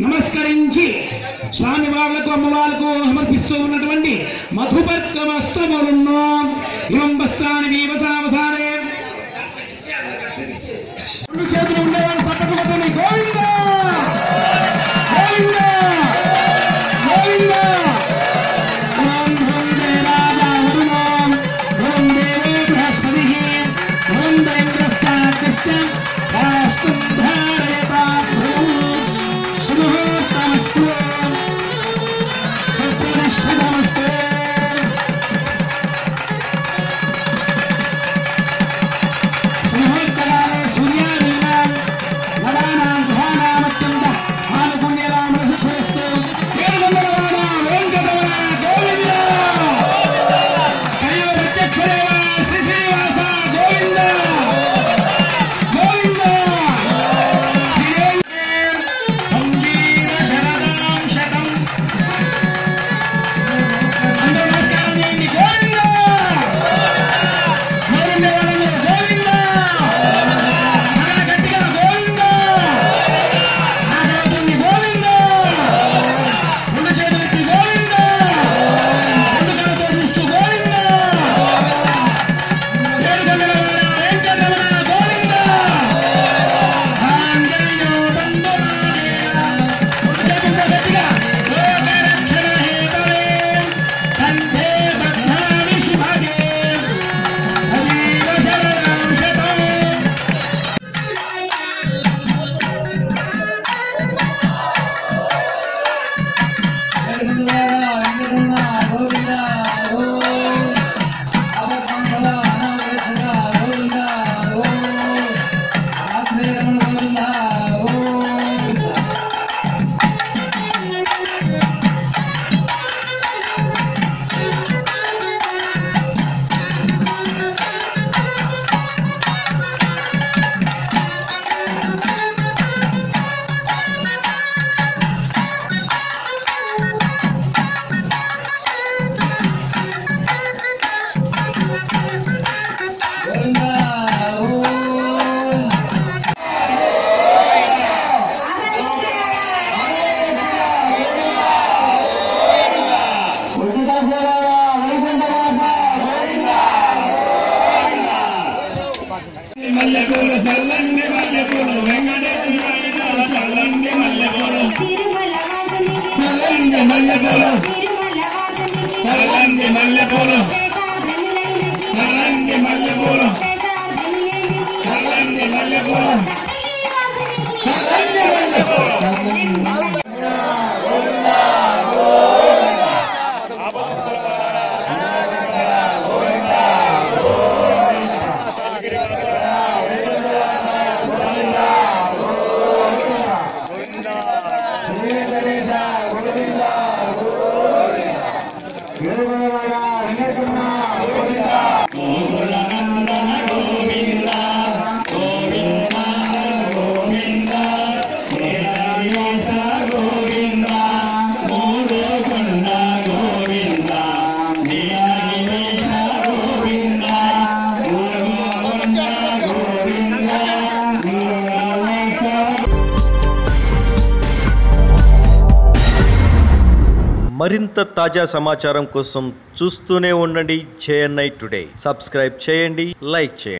నమస్కరించి స్వామి వాళ్ళకు అమ్మవాళ్ళకు సమర్పిస్తూ ఉన్నటువంటి మధుపర్కమస్తములను ఇవం బస్తాని వీవసావసానే రెండు చేతులు ఉండేవాళ్ళు చప్పట్లు కొట్టండి గోవింద గోవింద గోవింద ఓం ఓం జయ రాజా వరుణోం ఓం దేవో బృహస్పతి ఓం దైవస్తాకృష్ణ రాష్ట్రం ధారయతాభ్యం శుభోత్తమస్తు సత్యనిష్ఠనమస్తే సింహోత్తరాలే సూర్యాదీనాం నవానాం గ్రహానామత్యంత ఆనుపుణ్యరామరసిద్ధిరస్తు ఏడుగొండలవాడ వెంకటరమణ గోవింద కయ్యో ప్రత్యక్షదేవ శ్రీ శ్రీనివాస గోవింద గోవింద శ్రీరేంద్రే అంగీర శరదాం శతం అందరూ నమస్కారం చేయండి గోవింద గోవింద వాళ్ళందరూ గోవింద అలా గట్టిగా గోవింద ఆకలి గోవింద రెండు చేతులు ఎత్తి గోవింద రెండు కళ్ళతో చూస్తూ గోవింద ఏడు గంటల వెంకటరమణ గోవింద ఆంజనేయో బంధుమానేన చేతులతో గట్టిగా లోకరక్షణ హేతవే కంఠే బద్ధాని శుభగే హరివ శరణం శతం మల్లెపూలు చల్లండి మల్లెపూలు వెంకటేశ్వర చల్లండి మల్లెపూలు తిరుమల వాసునికి చల్లండి మల్లెపూలు తిరుమల వాసునికి చల్లండి మల్లెపూలు శేషాద్రనులైనకి చల్లండి మల్లెపూలు శేషాద్రనులైనకి చల్లండి మల్లెపూలు సకలి వాసునికి చల్లండి మల్లెపూలు మరింత తాజా సమాచారం కోసం చూస్తూనే ఉండండి జేఎన్ఐ టుడే సబ్స్క్రైబ్ చేయండి లైక్ చేయండి